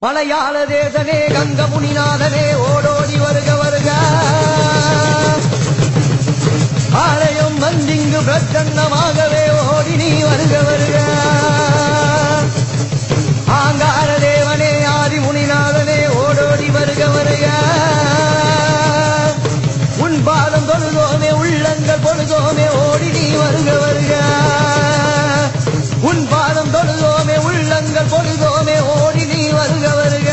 மலையாள தேசனே கங்க முனிநாதனே ஓடோடி வருக வருக ஆலயம் வந்திங்கு பிரச்சன்னமாகவே ஓடி நீ வருக வருக ஆங்கார தேவனே ஆதி முனிநாதனே ஓடோடி வருக வருக உன் பாதம் தொழுதோமே உள்ளங்கள் பொழுதோமே ஓடி நீ வருக வருக உன் பாதம் தொழுதோமே உள்ளங்கள் பொழுதோமே ஓடி நீ வருக வருக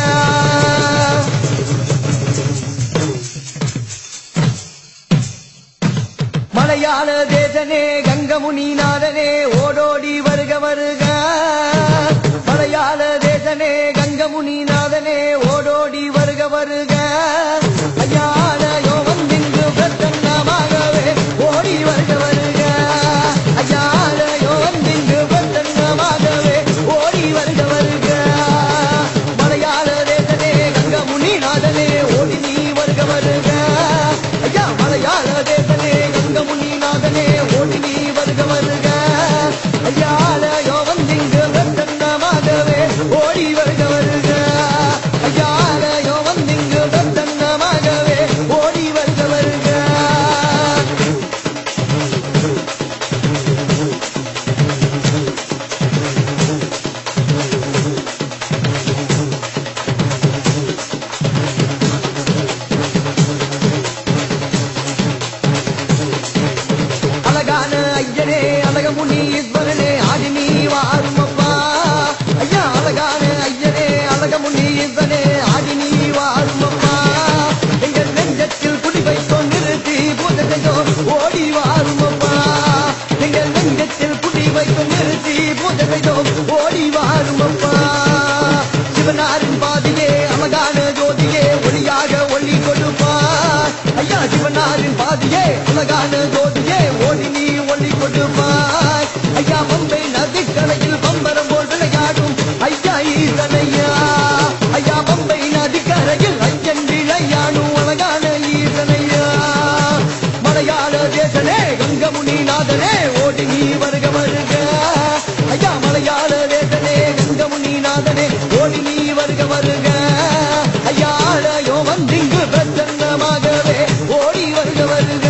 மலையாள தேசனே கங்கமுனிநாதனே ஓடோடி வருக வருக மலையாள தேசனே கங்கமுனிநாதனே ஓடோடி வருக வருக ஐயாலயோ வந்திங்கு பிரசன்னமாகவே ஓடி வருக வருக ஐயாலயோ வந்திங்கு பிரசன்னமாகவே ஓடி வருக வருக மலையாள தேசனே கங்கமுனிநாதனே ஓடி நீ வருக வருக ஐயா மலையாள தேசனே கங்கமுனிநாதனே ஓடி நீ வருக வருக ஐயாலயோ வந்திங்கு பிரசன்னமாகவே ஓடி வருக வருக ஐயாலயோ வந்திங்கு பிரசன்னமாகவே ஓடி வருக வருக அழகான ஐயனே அழகமுனி ஈஸ்வரனே ஆடி நீ வாருமப்பா ஐயா அழகான ஐயனே அழகமுனி ஈஸ்வரனே ஆடி நீ வாருமப்பா எங்கள் நெஞ்சத்தில் குடி வைத்தோம் நிறுத்தி பூஜை செய்தோம் ஓடி வாருமப்பா எங்கள் நெஞ்சத்தில் குடி வைத்தோம் நிறுத்தி பூஜை செய்தோம் ஓடி வாருமப்பா சிவனாரின் பாதியே அழகான ஜோதியே ஒளியாக ஒளி கொடுப்பா ஐயா சிவனாரின் பாதியே அழகான ஜோதியே ஓடி நீ ஒளி கொடுப்பாய் ஐயா பம்பை நதிக்கரையில் பம்பரம் போல் விளையாடும் ஐயா ஈசனையா ஐயா பம்பை நதிக்கரையில் ஐயன் விளையாடும் அழகான ஈசனையா மலையாள தேசனே கங்கமுனி நாதனே ஓடி நீ வருக வருக ஐயா மலையாள தேசனே கங்கமுனி நாதனே ஓடி நீ வருக வருக ஐயா ஆலயோ வந்திங்கு பிரசன்னமாகவே ஓடி வருக வருக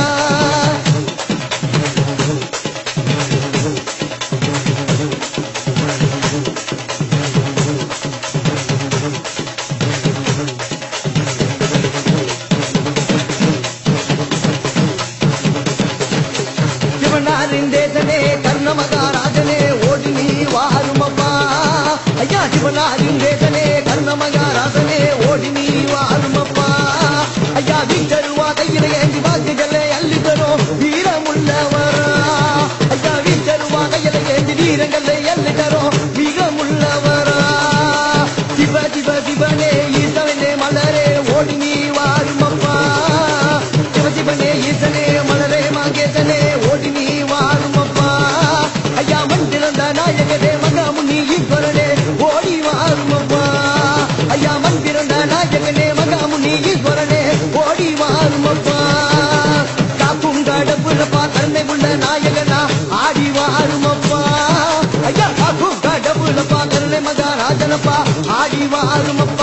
சிவனாரின் தேசனே கர்ணமகாராஜனே ஓடி நீ வாருமப்பா ஐயா சிவனாரின் தேசனே கர்ணமகாராஜனே ஓடி நீ வாருமப்பா ஐயா வீட்டருவா கையில ஏந்தி வாக்குகளை அள்ளி தரும் வீரமுள்ளவரா ஐயா வீட்டருவா கையில ஏந்தி வீரங்களை அள்ளி தரும் வீரமுள்ளவரா சிவ சிவ சிவனே ஈசவனே மலரே ஓடி நீ வாருமப்பா சிவ சிவனே ஈசனே மலரே மாகேசனே ஓடி நீ வாருமப்பா ஐயா மந்திரந்த நாயகனே மகாமுனி ஈஸ்வரனே ஓடி வாருமப்பா ஐயா மந்திரந்த நாயகனே மகாமுனி ஈஸ்வரனே ஓடி வாருமப்பா காப்பும் கடப்புறப்பா கருணை உள்ள நாயகனா ஆடி வாருமப்பா ஐயா காப்பும் கடப்புறப்பா கருணை மகாராஜனப்பா ஆடி வாருமப்பா